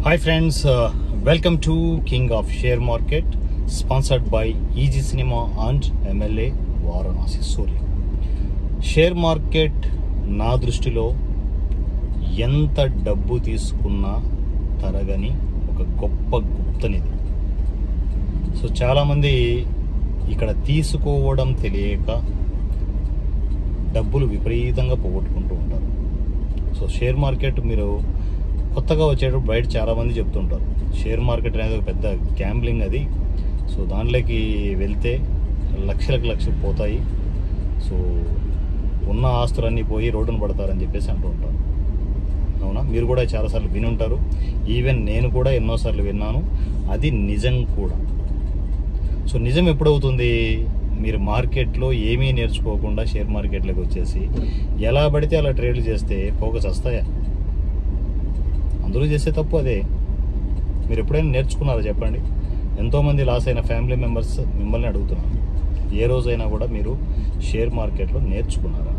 Hi friends welcome to king of share market sponsored by easy cinema and MLA Varanasi Surya share market నా దృష్టిలో ఎంత డబ్బు తీసుకున్నా తరగని ఒక గొప్ప గుప్తనిది సో చాలామంది ఇక్కడ తీసుకోవడం తెలియక డబ్బులు విపరీతంగా పోగొట్టుకుంటూ ఉంటారు సో షేర్ మార్కెట్ మీరు కొత్తగా వచ్చేటప్పుడు బయట చాలా మంది చెప్తుంటారు షేర్ మార్కెట్ అనేది ఒక పెద్ద గ్యాంబ్లింగ్ అది సో దాంట్లోకి వెళ్తే లక్షలకు లక్షలు పోతాయి సో ఉన్న ఆస్తులన్నీ పోయి రోడ్డున పడతారని చెప్పేసి అంటూ ఉంటారు అవునా మీరు కూడా చాలాసార్లు విని ఉంటారు ఈవెన్ నేను కూడా ఎన్నోసార్లు విన్నాను అది నిజం కూడా సో నిజం ఎప్పుడవుతుంది మీరు మార్కెట్లో ఏమీ నేర్చుకోకుండా షేర్ మార్కెట్లోకి వచ్చేసి ఎలా పడితే అలా ట్రేడ్లు చేస్తే ఫోకస్ వస్తాయా అందరూ చేసే తప్పు అదే మీరు ఎప్పుడైనా నేర్చుకున్నారా చెప్పండి ఎంతోమంది లాస్ అయిన ఫ్యామిలీ మెంబర్స్ మిమ్మల్ని అడుగుతున్నాను ఏ రోజైనా కూడా మీరు షేర్ మార్కెట్లో నేర్చుకున్నారా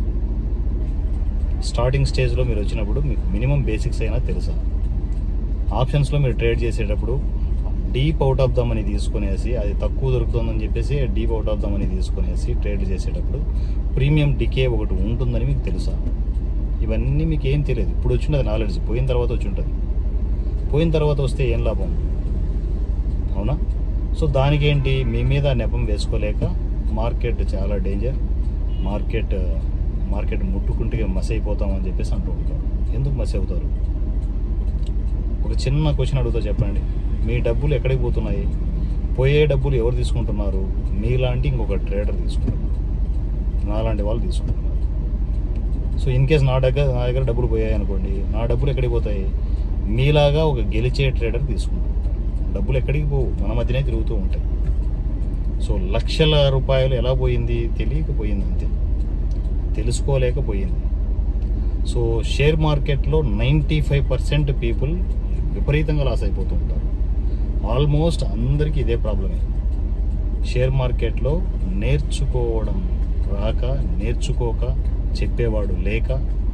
స్టార్టింగ్ స్టేజ్లో మీరు వచ్చినప్పుడు మీకు మినిమం బేసిక్స్ అయినా తెలుసా ఆప్షన్స్లో మీరు ట్రేడ్ చేసేటప్పుడు deep out of the money తీసుకునేసి అది తక్కువ దొరుకుతుందని చెప్పేసి deep out of the money తీసుకునేసి ట్రేడ్ చేసేటప్పుడు ప్రీమియం డికే ఒకటి ఉంటుందని మీకు తెలుసా ఇవన్నీ మీకు ఏం తెలియదు ఇప్పుడు వచ్చినది నాలెడ్జ్ పోయిన తర్వాత వచ్చి ఉంటుంది పోయిన తర్వాత వస్తే ఏం లాభం అవునా సో దానికి ఏంటి మీ మీద నెపం వేసుకోలేక మార్కెట్ చాలా డేంజర్ మార్కెట్ మార్కెట్ ముట్టుకుంటే మసి అయిపోతామని చెప్పేసి అంటూ ఉంటారు ఎందుకు మసి అవుతారు ఒక చిన్న క్వశ్చన్ అడుగుతా చెప్పండి మీ డబ్బులు ఎక్కడికి పోతున్నాయి పోయే డబ్బులు ఎవరు తీసుకుంటున్నారు మీలాంటి ఇంకొక ట్రేడర్ తీసుకుంటున్నారు నాలాంటి వాళ్ళు తీసుకుంటున్నారు సో ఇన్ కేస్ నా దగ్గర నా దగ్గర డబ్బులు పోయాయి అనుకోండి నా డబ్బులు ఎక్కడికి పోతాయి మీలాగా ఒక గెలిచే ట్రేడర్ తీసుకుంటారు డబ్బులు ఎక్కడికి పోవు మన మధ్యనే తిరుగుతూ ఉంటాయి సో లక్షల రూపాయలు ఎలా పోయింది తెలియకపోయింది అంతే తెలుసుకోలేకపోయింది సో షేర్ మార్కెట్లో నైంటీ ఫైవ్ పర్సెంట్ పీపుల్ విపరీతంగా లాస్ అయిపోతూ ఉంటారు ఆల్మోస్ట్ అందరికీ ఇదే ప్రాబ్లమే షేర్ మార్కెట్లో నేర్చుకోవడం రాక నేర్చుకోక చెప్పేవాడు లేక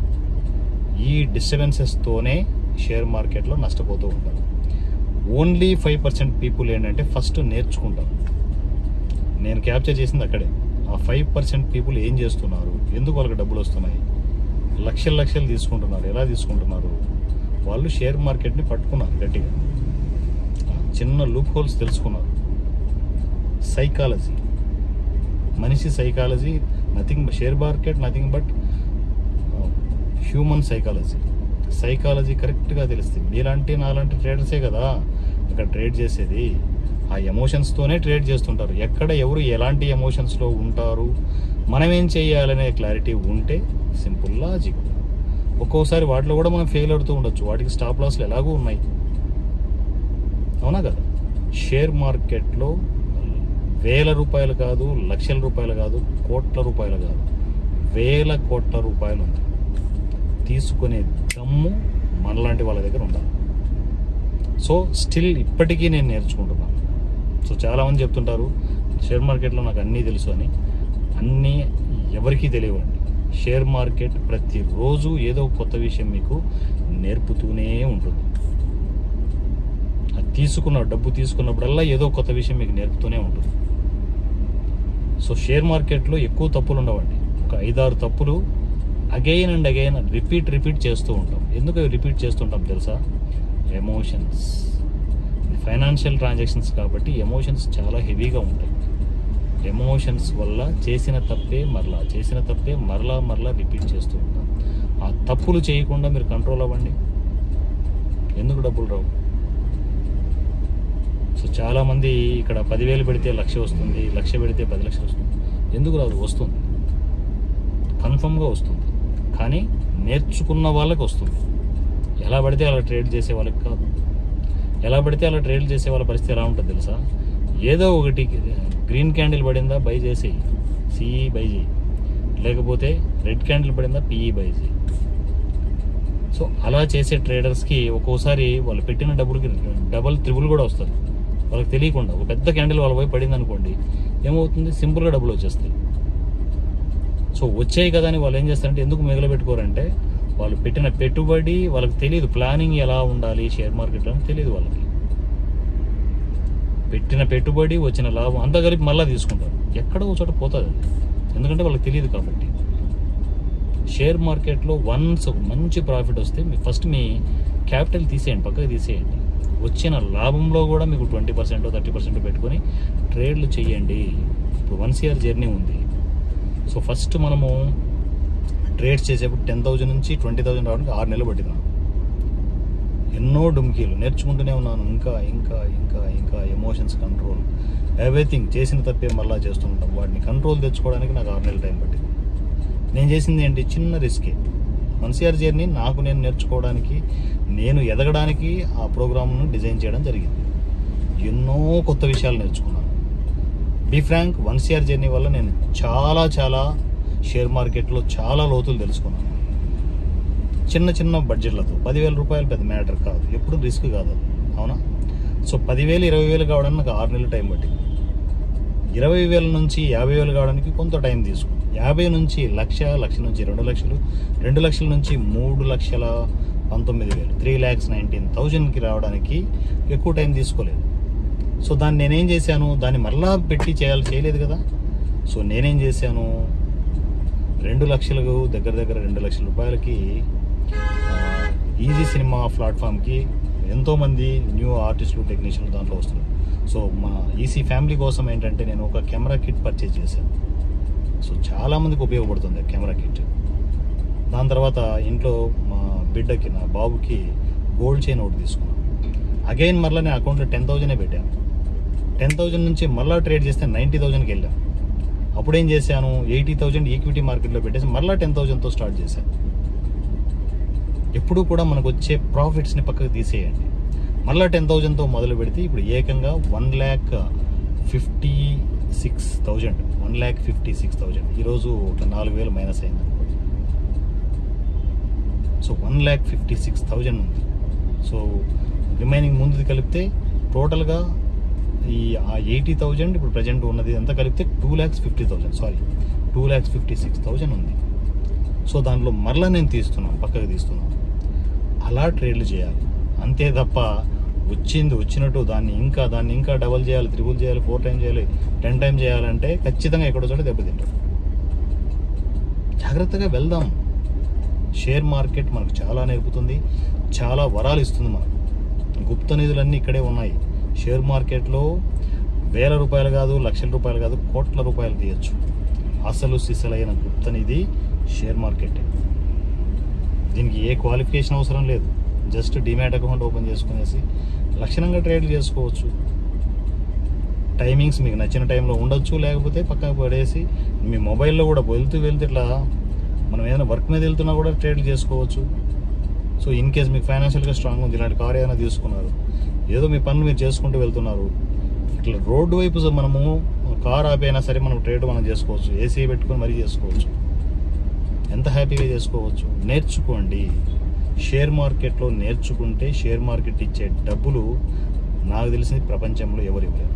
ఈ డిస్టర్బెన్సెస్తోనే షేర్ మార్కెట్లో నష్టపోతూ ఉంటారు ఓన్లీ ఫైవ్ పర్సెంట్ పీపుల్ ఏంటంటే ఫస్ట్ నేర్చుకుంటారు నేను క్యాప్చర్ చేసింది అక్కడే ఆ ఫైవ్ పర్సెంట్ పీపుల్ ఏం చేస్తున్నారు ఎందుకు వాళ్ళకి డబ్బులు వస్తున్నాయి లక్షలు లక్షలు తీసుకుంటున్నారు ఎలా తీసుకుంటున్నారు వాళ్ళు షేర్ మార్కెట్ని పట్టుకున్నారు గట్టిగా చిన్న లూప్ హోల్స్ తెలుసుకున్నారు సైకాలజీ మనిషి psychology nothing share market nothing but human psychology psychology కరెక్ట్గా తెలుస్తుంది మీలాంటి నాలాంటి ట్రేడర్సే కదా ఇక్కడ ట్రేడ్ చేసేది ఆ ఎమోషన్స్తోనే ట్రేడ్ చేస్తుంటారు ఎక్కడ ఎవరు ఎలాంటి ఎమోషన్స్లో ఉంటారు మనం ఏం చేయాలనే క్లారిటీ ఉంటే సింపుల్ లాజిక్ ఒక్కోసారి వాటిలో కూడా మనం ఫెయిల్ అవుతూ ఉండొచ్చు వాటికి స్టాప్ లాస్లు ఎలాగూ ఉన్నాయి అవునా కదా షేర్ మార్కెట్లో వేల రూపాయలు కాదు లక్షల రూపాయలు కాదు కోట్ల రూపాయలు కాదు వేల కోట్ల రూపాయలు ఉంది తీసుకునే దమ్ము మనలాంటి వాళ్ళ దగ్గర ఉండాలి సో స్టిల్ ఇప్పటికీ నేను నేర్చుకుంటున్నాను సో చాలామంది చెప్తుంటారు షేర్ మార్కెట్లో నాకు అన్నీ తెలుసు అని అన్నీ ఎవరికీ తెలియవండి షేర్ మార్కెట్ ప్రతిరోజు ఏదో ఒక కొత్త విషయం మీకు నేర్పుతూనే ఉంటుంది అది తీసుకున్న డబ్బు తీసుకున్నప్పుడల్లా ఏదో ఒక కొత్త విషయం మీకు నేర్పుతూనే ఉంటుంది సో షేర్ మార్కెట్లో ఎక్కువ తప్పులు ఉండవండి ఒక ఐదారు తప్పులు again and again repeat repeat చేస్తూ ఉంటాం ఎందుకు అవి రిపీట్ చేస్తుంటాం తెలుసా ఎమోషన్స్ ఫైనాన్షియల్ ట్రాన్సాక్షన్స్ కాబట్టి ఎమోషన్స్ చాలా హెవీగా ఉంటాయి ఎమోషన్స్ వల్ల చేసిన తప్పే మరలా చేసిన తప్పే మరలా మరలా రిపీట్ చేస్తూ ఉంటాం ఆ తప్పులు చేయకుండా మీరు కంట్రోల్ అవ్వండి ఎందుకు డబ్బులు రావు సో చాలామంది ఇక్కడ పదివేలు పెడితే లక్ష వస్తుంది లక్ష పెడితే పది లక్షలు వస్తుంది ఎందుకు రాదు వస్తుంది కన్ఫర్మ్గా వస్తుంది కానీ నేర్చుకున్న వాళ్ళకి వస్తుంది ఎలా పడితే అలా ట్రేడ్ చేసే వాళ్ళకి కాదు ఎలా పడితే అలా ట్రేడ్ చేసే వాళ్ళ పరిస్థితి ఎలా ఉంటుంది తెలుసా ఏదో ఒకటి గ్రీన్ క్యాండిల్ పడిందా బై చేసేయి సిఈ బై చేయి లేకపోతే రెడ్ క్యాండిల్ పడిందా పిఈ బై చేయి సో అలా చేసే ట్రేడర్స్కి ఒక్కోసారి వాళ్ళు పెట్టిన డబ్బులకి డబల్ త్రిబుల్ కూడా వస్తుంది వాళ్ళకి తెలియకుండా ఒక పెద్ద క్యాండిల్ వాళ్ళ పోయి పడింది అనుకోండి ఏమవుతుంది సింపుల్గా డబ్బులు వచ్చేస్తాయి సో వచ్చాయి కదా అని వాళ్ళు ఏం చేస్తారంటే ఎందుకు మిగలబెట్టుకోరంటే వాళ్ళు పెట్టిన పెట్టుబడి వాళ్ళకి తెలియదు ప్లానింగ్ ఎలా ఉండాలి షేర్ మార్కెట్లో అని తెలియదు వాళ్ళకి పెట్టిన పెట్టుబడి వచ్చిన లాభం అంతా కలిపి మళ్ళీ తీసుకుంటారు ఎక్కడో ఒక చోట పోతుంది అది ఎందుకంటే వాళ్ళకి తెలియదు కాబట్టి షేర్ మార్కెట్లో వన్స్ ఒక మంచి ప్రాఫిట్ వస్తే మీ ఫస్ట్ మీ క్యాపిటల్ తీసేయండి పక్కకు తీసేయండి వచ్చిన లాభంలో కూడా మీకు ట్వంటీ పర్సెంట్ థర్టీ పర్సెంట్ పెట్టుకొని ట్రేడ్లు చేయండి ఇప్పుడు వన్స్ ఇయర్ జర్నీ ఉంది సో ఫస్ట్ మనము ట్రేడ్స్ చేసేప్పుడు టెన్ థౌజండ్ నుంచి ట్వంటీ థౌజండ్ రావడానికి ఆరు నెలలు పట్టింది నాకు. ఎన్నో డుమ్కీలు నేర్చుకుంటూనే ఉన్నాను ఇంకా ఇంకా ఇంకా ఇంకా ఎమోషన్స్ కంట్రోల్ ఎవ్రీథింగ్ చేసిన తప్పే మళ్ళా చేస్తుంటాం వాటిని కంట్రోల్ తెచ్చుకోవడానికి నాకు ఆరు నెలలు టైం పట్టింది నేను చేసింది ఏంటి చిన్న రిస్కే వన్స్ ఇయర్ జర్నీ నాకు నేను నేర్చుకోవడానికి నేను ఎదగడానికి ఆ ప్రోగ్రామ్ను డిజైన్ చేయడం జరిగింది ఎన్నో కొత్త విషయాలు నేర్చుకున్నాను be frank once year journey వల్ల నేను చాలా చాలా షేర్ మార్కెట్లో చాలా లోతులు తెలుసుకున్నాను చిన్న చిన్న బడ్జెట్లతో పదివేల రూపాయలు పెద్ద మ్యాటర్ కాదు ఎప్పుడు రిస్క్ కాదు అది అవునా సో పదివేలు ఇరవై వేలు కావడానికి నాకు ఆరు నెలలు టైం పట్టింది ఇరవై వేల నుంచి యాభై వేలు కావడానికి కొంత టైం తీసుకుంది యాభై నుంచి లక్ష లక్ష నుంచి రెండు లక్షలు రెండు లక్షల నుంచి మూడు లక్షల పంతొమ్మిది వేలు త్రీ ల్యాక్స్ నైన్టీన్ థౌజండ్కి రావడానికి ఎక్కువ టైం తీసుకోలేదు సో దాన్ని నేనేం చేశాను దాన్ని మరలా పెట్టి చేయాలి చేయలేదు కదా సో నేనేం చేశాను రెండు లక్షలకు దగ్గర దగ్గర రెండు లక్షల రూపాయలకి ఆ, ఈజీ సినిమా ప్లాట్ఫామ్కి ఎంతోమంది న్యూ ఆర్టిస్టులు టెక్నీషియన్లు దాంట్లో వస్తున్నారు సో మా ఈసీ ఫ్యామిలీ కోసం ఏంటంటే నేను ఒక కెమెరా కిట్ పర్చేజ్ చేశాను సో చాలామందికి ఉపయోగపడుతుంది ఆ కెమెరా కిట్ దాని తర్వాత ఇంట్లో మా బిడ్డకి నా బాబుకి గోల్డ్ చైన్ ఒకటి తీసుకున్నాను అగైన్ మరలా నేను అకౌంట్లో టెన్ థౌజండే పెట్టాను టెన్ థౌజండ్ నుంచి మళ్ళీ ట్రేడ్ చేస్తే నైంటీ థౌజండ్కి వెళ్ళాను అప్పుడేం చేశాను ఎయిటీ థౌజండ్ ఈక్విటీ మార్కెట్లో పెట్టేసి మళ్ళీ టెన్ థౌజండ్తో స్టార్ట్ చేశాను ఎప్పుడు కూడా మనకు వచ్చే ప్రాఫిట్స్ని పక్కకు తీసేయండి మళ్ళీ టెన్ థౌజండ్తో మొదలు పెడితే ఇప్పుడు ఏకంగా one lakh fifty six thousand one lakh fifty six thousand ఈరోజు ఒక నాలుగు వేలు మైనస్ అయింది అనుకోండి so one lakh fifty six thousand ఉంది సో రిమైనింగ్ ముందుది కలిపితే టోటల్గా ఈ ఆ ఎయిటీ థౌజండ్ ఇప్పుడు ప్రజెంట్ ఉన్నది అంతా కలిపితే two lakhs fifty thousand sorry two lakhs fifty six thousand ఉంది సో దాంట్లో మరలా నేను తీస్తున్నాను పక్కకు తీస్తున్నాను అలా ట్రేడ్లు చేయాలి అంతే తప్ప వచ్చింది వచ్చినట్టు దాన్ని ఇంకా దాన్ని ఇంకా డబల్ చేయాలి త్రిబుల్ చేయాలి ఫోర్ టైం చేయాలి టెన్ టైం చేయాలంటే ఖచ్చితంగా ఎక్కడో చోట దెబ్బతింటారు జాగ్రత్తగా వెళ్దాం షేర్ మార్కెట్ మనకు చాలా నేర్పుతుంది చాలా వరాలు ఇస్తుంది మనకు గుప్త నిధులన్నీ ఇక్కడే ఉన్నాయి షేర్ మార్కెట్లో వేల రూపాయలు కాదు లక్షల రూపాయలు కాదు కోట్ల రూపాయలు తీయచ్చు అసలు సిసలైన గుప్త నిధి షేర్ మార్కెట్ దీనికి ఏ క్వాలిఫికేషన్ అవసరం లేదు జస్ట్ డిమాట్ అకౌంట్ ఓపెన్ చేసుకునేసి లక్షణంగా ట్రేడ్ చేసుకోవచ్చు టైమింగ్స్ మీకు నచ్చిన టైంలో ఉండొచ్చు లేకపోతే పక్కన పడేసి మీ మొబైల్లో కూడా వెళ్తూ వెళ్తూ ఇట్లా మనం ఏదైనా వర్క్ మీద వెళ్తున్నా కూడా ట్రేడ్ చేసుకోవచ్చు సో ఇన్ కేస్ మీకు ఫైనాన్షియల్గా స్ట్రాంగ్ ఉంది ఇలాంటి కార్ ఏదైనా తీసుకున్నారు ఏదో మీ పనులు మీరు చేసుకుంటూ వెళ్తున్నారు ఇట్లా రోడ్డు వైపు మనము కార్ ఆపైనా సరే మనం ట్రేడ్ మనం చేసుకోవచ్చు ఏసీ పెట్టుకొని మరీ చేసుకోవచ్చు ఎంత హ్యాపీగా చేసుకోవచ్చు నేర్చుకోండి షేర్ మార్కెట్లో నేర్చుకుంటే షేర్ మార్కెట్ ఇచ్చే డబ్బులు నాకు తెలిసింది ప్రపంచంలో ఎవరు ఇవ్వలేరు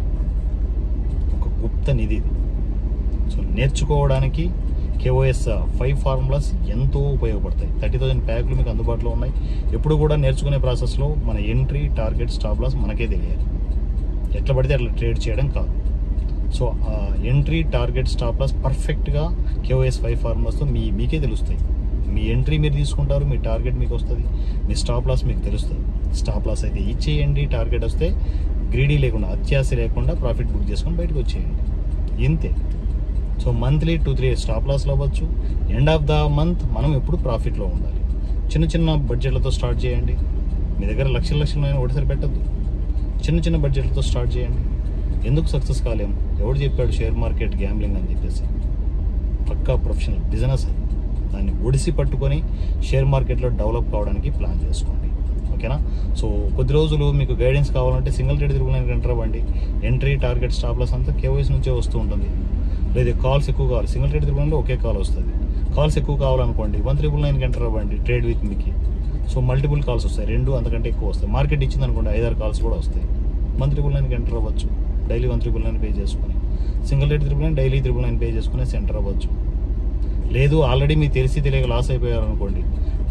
ఒక గుప్త నిధి ఇది సో నేర్చుకోవడానికి కేఓఎస్ ఫైవ్ ఫార్ములాస్ ఎంతో ఉపయోగపడతాయి థర్టీ థౌసండ్ ప్యాక్లు మీకు అందుబాటులో ఉన్నాయి ఎప్పుడు కూడా నేర్చుకునే ప్రాసెస్లో మన ఎంట్రీ టార్గెట్ స్టాప్ లాస్ మనకే తెలియాలి ఎట్లా పడితే అట్లా ట్రేడ్ చేయడం కాదు సో ఆ ఎంట్రీ టార్గెట్ స్టాప్ లాస్ పర్ఫెక్ట్గా కేఓఎస్ ఫైవ్ ఫార్ములాస్తో మీ మీకే తెలుస్తాయి మీ ఎంట్రీ మీరు తీసుకుంటారు మీ టార్గెట్ మీకు వస్తుంది మీ స్టాప్ లాస్ మీకు తెలుస్తుంది స్టాప్ లాస్ అయితే ఇచ్చేయండి టార్గెట్ వస్తే గ్రీడీ లేకుండా అత్యాశ లేకుండా ప్రాఫిట్ బుక్ చేసుకొని బయటకు వచ్చేయండి ఇంతే so monthly two three stop లాస్లో అవ్వచ్చు ఎండ్ ఆఫ్ ద మంత్ మనం ఎప్పుడు ప్రాఫిట్లో ఉండాలి చిన్న చిన్న బడ్జెట్లతో స్టార్ట్ చేయండి మీ దగ్గర లక్షల లక్షలు ఒకటిసారి పెట్టద్దు చిన్న చిన్న బడ్జెట్లతో స్టార్ట్ చేయండి ఎందుకు సక్సెస్ కాలేం ఎవడు చెప్పాడు షేర్ మార్కెట్ గ్యాంబ్లింగ్ అని చెప్పేసి పక్కా ప్రొఫెషనల్ బిజినెస్ అది దాన్ని ఒడిసి పట్టుకొని షేర్ మార్కెట్లో డెవలప్ కావడానికి ప్లాన్ చేసుకోండి ఓకేనా సో కొద్ది రోజులు మీకు గైడెన్స్ కావాలంటే సింగిల్ ట్రేడ్ తిరుగులానికి ఎంటర్ అవ్వండి ఎంట్రీ టార్గెట్ స్టాప్ లాస్ అంతా కేవైసీ నుంచే వస్తూ ఉంటుంది లేదు కాల్స్ ఎక్కువ కావాలి సింగిల్ ట్రేడ్ తిరుగులాంలో ఒకే కాల్ వస్తుంది కాల్స్ ఎక్కువ కావాలనుకోండి వన్ త్రిబుల్ నైన్కి ఎంటర్ అవ్వండి ట్రేడ్ విత్ మీకు సో మల్టిపుల్ కాల్స్ వస్తాయి రెండు అంతకంటే ఎక్కువ వస్తాయి మార్కెట్ ఇచ్చింది అనుకోండి ఐదారు కాల్స్ కూడా వస్తాయి వన్ త్రిబుల్ నైన్కి ఎంటర్ అవ్వచ్చు daily one triple nine pay చేసుకొని single rate triple nine daily triple nine pay చేసుకుని ఎంటర్ అవ్వచ్చు లేదు ఆల్రెడీ మీకు తెలిసి తెలియక లాస్ అయిపోయారు అనుకోండి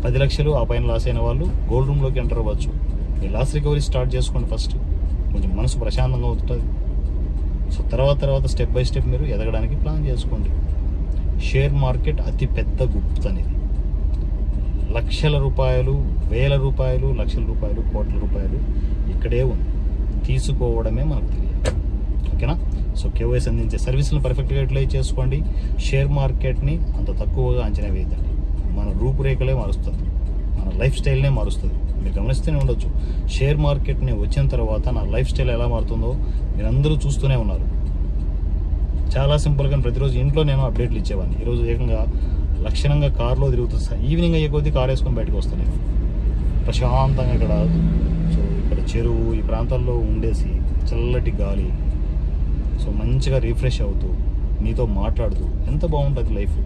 పది లక్షలు ఆ పైన లాస్ అయిన వాళ్ళు గోల్డ్ రూమ్లోకి ఎంటర్ అవ్వచ్చు మీ లాస్ రికవరీ స్టార్ట్ చేసుకోండి ఫస్ట్ కొంచెం మనసు ప్రశాంతంగా అవుతుంది సో తర్వాత తర్వాత స్టెప్ బై స్టెప్ మీరు ఎదగడానికి ప్లాన్ చేసుకోండి షేర్ మార్కెట్ అతి పెద్ద గుప్త్ అనేది లక్షల రూపాయలు వేల రూపాయలు లక్షల రూపాయలు కోట్ల రూపాయలు ఇక్కడే ఉంది తీసుకోవడమే మనకు తెలియదు ఓకేనా సో కేవైసీ అందించే సర్వీసులను పర్ఫెక్ట్గా యూటిలైజ్ చేసుకోండి షేర్ మార్కెట్ని అంత తక్కువగా అంచనా వేయద్దండి మన రూపురేఖలే మారుస్తుంది మన లైఫ్ స్టైల్నే మారుస్తుంది మీరు గమనిస్తూనే ఉండొచ్చు షేర్ మార్కెట్ని వచ్చిన తర్వాత నా లైఫ్ స్టైల్ ఎలా మారుతుందో మీరందరూ చూస్తూనే ఉన్నారు చాలా సింపుల్గా ప్రతిరోజు ఇంట్లో నేను అప్డేట్లు ఇచ్చేవాడిని ఈరోజు ఏకంగా లక్షణంగా కార్లో తిరుగుతుంది ఈవినింగ్ అయ్యే కొద్దీ కార్ వేసుకొని బయటకు వస్తాను నేను ప్రశాంతంగా ఇక్కడ సో ఇక్కడ చెరువు ఈ ప్రాంతాల్లో ఉండేసి చల్లటి గాలి సో మంచిగా రిఫ్రెష్ అవుతూ మీతో మాట్లాడుతూ ఎంత బాగుంటుంది లైఫ్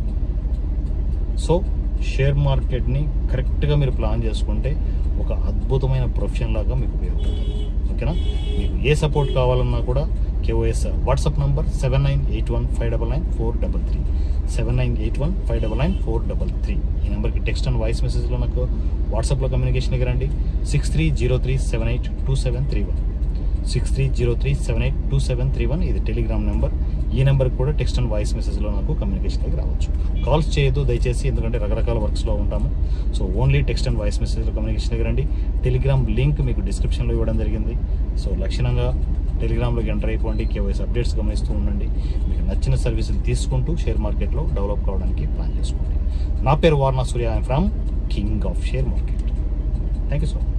సో షేర్ మార్కెట్ని కరెక్ట్గా మీరు ప్లాన్ చేసుకుంటే ఒక అద్భుతమైన ప్రొఫెషన్ లాగా మీకు ఉపయోగపడుతుంది ఓకేనా మీకు ఏ సపోర్ట్ కావాలన్నా కూడా KOS WhatsApp number seven nine eight one five double nine four double three seven nine eight one five double nine four double three ఈ నెంబర్కి టెక్స్ట్ అండ్ వాయిస్ మెసేజ్లో నాకు వాట్సాప్లో కమ్యూనికేషన్కి రండి six three zero three seven eight two seven three one six three zero three seven eight two seven three one ఇది Telegram number ఈ నెంబర్కి కూడా టెక్స్ట్ అండ్ వాయిస్ మెసేజ్లో నాకు కమ్యూనికేషన్కి రావచ్చు కాల్స్ చేయొద్దు దయచేసి ఎందుకంటే రకరకాల వర్క్స్లో ఉంటాము so only text and voice మెసేజ్లో కమ్యూనికేషన్కి రండి టెలిగ్రామ్ లింక్ మీకు డిస్క్రిప్షన్లో ఇవ్వడం జరిగింది సో లక్షణంగా టెలిగ్రామ్లోకి ఎంటర్ అయిపోండి కేవైస్ అప్డేట్స్ గమనిస్తూ ఉండండి మీకు నచ్చిన సర్వీసులు తీసుకుంటూ షేర్ మార్కెట్లో డెవలప్ కావడానికి ప్లాన్ చేసుకోండి నా పేరు Varna Surya I'm from king of share market thank you so much